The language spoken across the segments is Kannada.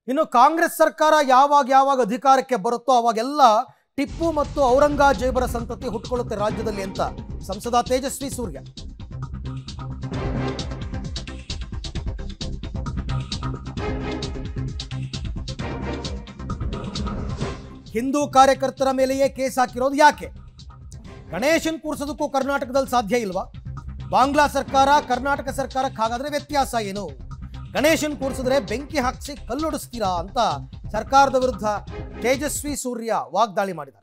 ಇನ್ನು ಕಾಂಗ್ರೆಸ್ ಸರ್ಕಾರ ಯಾವಾಗ ಯಾವಾಗ ಅಧಿಕಾರಕ್ಕೆ ಬರುತ್ತೋ ಅವಾಗೆಲ್ಲ ಟಿಪ್ಪು ಮತ್ತು ಔರಂಗಜೇಬರ ಸಂತತಿ ಹುಟ್ಕೊಳ್ಳುತ್ತೆ ರಾಜ್ಯದಲ್ಲಿ ಅಂತ ಸಂಸದ ತೇಜಸ್ವಿ ಸೂರ್ಯ ಹಿಂದೂ ಕಾರ್ಯಕರ್ತರ ಮೇಲೆಯೇ ಕೇಸ್ ಹಾಕಿರೋದು ಯಾಕೆ ಗಣೇಶನ್ ಕೂರಿಸೋದಕ್ಕೂ ಕರ್ನಾಟಕದಲ್ಲಿ ಸಾಧ್ಯ ಇಲ್ವಾ ಬಾಂಗ್ಲಾ ಸರ್ಕಾರ ಕರ್ನಾಟಕ ಸರ್ಕಾರಕ್ಕೆ ಹಾಗಾದ್ರೆ ವ್ಯತ್ಯಾಸ ಏನು ಗಣೇಶನ್ ಕೂರಿಸಿದ್ರೆ ಬೆಂಕಿ ಹಾಕಿಸಿ ಕಲ್ಲೊಡಿಸ್ತೀರಾ ಅಂತ ಸರ್ಕಾರದ ವಿರುದ್ಧ ತೇಜಸ್ವಿ ಸೂರ್ಯ ವಾಗ್ದಾಳಿ ಮಾಡಿದ್ದಾರೆ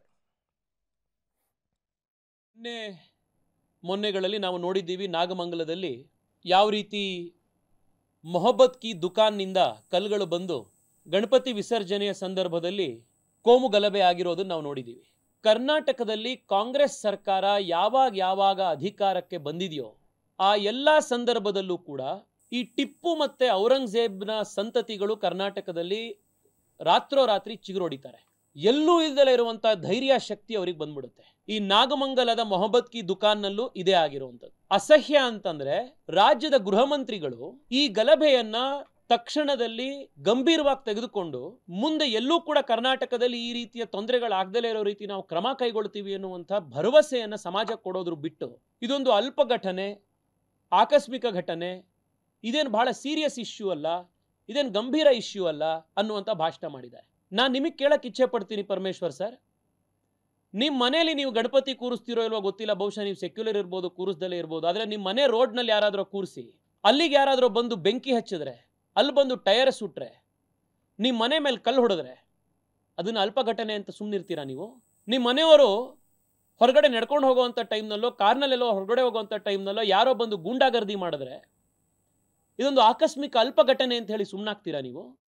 ನಿನ್ನೆ ಮೊನ್ನೆಗಳಲ್ಲಿ ನಾವು ನೋಡಿದ್ದೀವಿ ನಾಗಮಂಗಲದಲ್ಲಿ ಯಾವ ರೀತಿ ಮೊಹಬ್ಬತ್ ಕಿ ದುಕಾನ್ನಿಂದ ಕಲ್ಲುಗಳು ಬಂದು ಗಣಪತಿ ವಿಸರ್ಜನೆಯ ಸಂದರ್ಭದಲ್ಲಿ ಕೋಮು ಗಲಭೆ ಆಗಿರೋದನ್ನು ನಾವು ನೋಡಿದ್ದೀವಿ ಕರ್ನಾಟಕದಲ್ಲಿ ಕಾಂಗ್ರೆಸ್ ಸರ್ಕಾರ ಯಾವಾಗ ಯಾವಾಗ ಅಧಿಕಾರಕ್ಕೆ ಬಂದಿದೆಯೋ ಆ ಎಲ್ಲ ಸಂದರ್ಭದಲ್ಲೂ ಕೂಡ ಈ ಟಿಪ್ಪು ಮತ್ತೆ ಔರಂಗಜೇಬ್ನ ಸಂತತಿಗಳು ಕರ್ನಾಟಕದಲ್ಲಿ ರಾತ್ರೋರಾತ್ರಿ ಚಿಗುರೊಡಿತಾರೆ ಎಲ್ಲೂ ಇಲ್ದಲೇ ಇರುವಂತ ಧೈರ್ಯ ಶಕ್ತಿ ಅವ್ರಿಗೆ ಬಂದ್ಬಿಡುತ್ತೆ ಈ ನಾಗಮಂಗಲದ ಮೊಹಬ್ಬತ್ ಕಿ ದುಕಾನ್ನಲ್ಲೂ ಇದೇ ಆಗಿರುವಂಥದ್ದು ಅಸಹ್ಯ ಅಂತಂದ್ರೆ ರಾಜ್ಯದ ಗೃಹ ಮಂತ್ರಿಗಳು ಈ ಗಲಭೆಯನ್ನ ತಕ್ಷಣದಲ್ಲಿ ಗಂಭೀರವಾಗಿ ತೆಗೆದುಕೊಂಡು ಮುಂದೆ ಎಲ್ಲೂ ಕೂಡ ಕರ್ನಾಟಕದಲ್ಲಿ ಈ ರೀತಿಯ ತೊಂದರೆಗಳಾಗ್ದಲೇ ಇರೋ ರೀತಿ ನಾವು ಕ್ರಮ ಕೈಗೊಳ್ತೀವಿ ಅನ್ನುವಂಥ ಭರವಸೆಯನ್ನ ಸಮಾಜಕ್ಕೆ ಕೊಡೋದ್ರ ಬಿಟ್ಟು ಇದೊಂದು ಅಲ್ಪ ಘಟನೆ ಆಕಸ್ಮಿಕ ಘಟನೆ ಇದೇನು ಬಹಳ ಸೀರಿಯಸ್ ಇಶ್ಯೂ ಅಲ್ಲ ಇದೇನು ಗಂಭೀರ ಇಶ್ಯೂ ಅಲ್ಲ ಅನ್ನುವಂಥ ಭಾಷಣ ಮಾಡಿದ್ದಾರೆ ನಾನು ನಿಮಗೆ ಕೇಳಕ್ಕೆ ಇಚ್ಛೆ ಪಡ್ತೀನಿ ಪರಮೇಶ್ವರ್ ಸರ್ ನಿಮ್ಮ ಮನೇಲಿ ನೀವು ಗಣಪತಿ ಕೂರಿಸ್ತಿರೋ ಇಲ್ವೋ ಗೊತ್ತಿಲ್ಲ ಬಹುಶಃ ನೀವು ಸೆಕ್ಯುಲರ್ ಇರ್ಬೋದು ಕೂರಿಸ್ದಲೇ ಇರ್ಬೋದು ಆದರೆ ನಿಮ್ಮ ಮನೆ ರೋಡ್ನಲ್ಲಿ ಯಾರಾದರೂ ಕೂರಿಸಿ ಅಲ್ಲಿಗೆ ಯಾರಾದರೂ ಬಂದು ಬೆಂಕಿ ಹಚ್ಚಿದ್ರೆ ಅಲ್ಲಿ ಬಂದು ಟಯರ್ ಸುಟ್ರೆ ನಿಮ್ಮ ಮನೆ ಮೇಲೆ ಕಲ್ಲು ಹೊಡೆದ್ರೆ ಅದನ್ನ ಅಲ್ಪ ಘಟನೆ ಅಂತ ಸುಮ್ಮನಿರ್ತೀರಾ ನೀವು ನಿಮ್ಮ ಮನೆಯವರು ಹೊರಗಡೆ ನಡ್ಕೊಂಡು ಹೋಗುವಂಥ ಟೈಮ್ನಲ್ಲೋ ಕಾರ್ನಲ್ಲೆಲ್ಲೋ ಹೊರಗಡೆ ಹೋಗುವಂಥ ಟೈಮ್ನಲ್ಲೋ ಯಾರೋ ಬಂದು ಗೂಂಡಾಗರ್ದಿ ಮಾಡಿದ್ರೆ ಇದೊಂದು ಆಕಸ್ಮಿಕ ಅಲ್ಪ ಘಟನೆ ಅಂತ ಹೇಳಿ ಸುಮ್ಮನಾಗ್ತೀರಾ ನೀವು